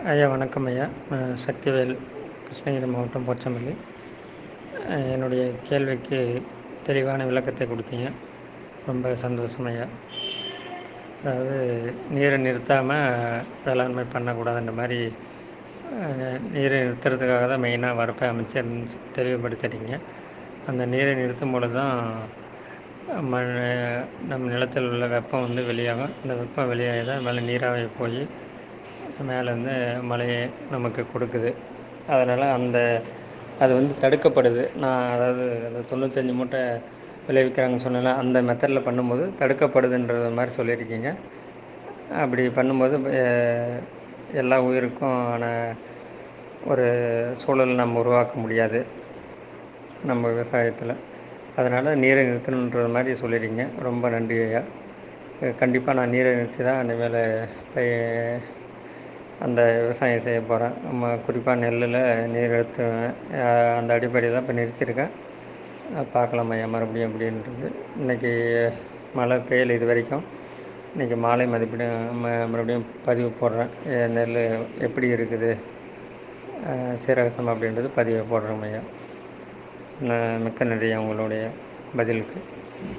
ஐயா வணக்கம் ஐயா நான் சக்திவேல் கிருஷ்ணகிரி மாவட்டம் போச்சம்பள்ளி அஹ் என்னுடைய கேள்விக்கு தெளிவான விளக்கத்தை கொடுத்தீங்க ரொம்ப சந்தோஷம் ஐயா அதாவது நீரை நிறுத்தாமல் வேளாண்மை பண்ணக்கூடாதுன்ற மாதிரி அஹ், நீரை நிறுத்துறதுக்காக தான் மெயினாக வரப்பை அமைச்சர்னு தெளிவுபடுத்துறீங்க அந்த நீரை நிறுத்தும் பொழுது தான் மண் நம் நிலத்தில் உள்ள வெப்பம் வந்து வெளியாகும் அந்த வெப்பம் வெளியாகி தான் மேலே நீராவி போய் மேலேருந்து மழையை நமக்கு கொடுக்குது அதனால் அந்த அது வந்து தடுக்கப்படுது நான் அதாவது அந்த தொண்ணூத்தஞ்சு மூட்டை விளைவிக்கிறாங்கன்னு சொன்னேன்ல அந்த மெத்தடில் பண்ணும்போது தடுக்கப்படுதுன்றது மாதிரி சொல்லியிருக்கீங்க அப்படி பண்ணும்போது அஹ், எல்லா உயிருக்கும் ஆன ஒரு சூழல் நம்ம உருவாக்க முடியாது நம்ம விவசாயத்தில் அதனால் நீரை நிறுத்தணுன்றது மாதிரி சொல்லியிருக்கீங்க ரொம்ப நன்றி ஐயா கண்டிப்பாக நான் நீரை நிறுத்தி தான் இனிமேல் பய- அந்த விவசாயம் செய்ய போகிறேன் நம்ம குறிப்பாக நெல்லில் நீர் நிறுத்துவேன் அஹ் அந்த அடிப்படையில் தான் இப்போ நிறுத்தியிருக்கேன் அஹ் பார்க்கலாம் ஐயா மறுபடியும் எப்படின்றது இன்றைக்கி மழை பெய்யல இது வரைக்கும் இன்றைக்கி மாலை மதிப்பீடு ம மறுபடியும் பதிவு போடுறேன் எ- நெல் எப்படி இருக்குது அஹ் சீரகசம் அப்படின்றது பதிவு போடுறோம் ஐயா நான் மிக்க நன்றி உங்களுடைய பதிலுக்கு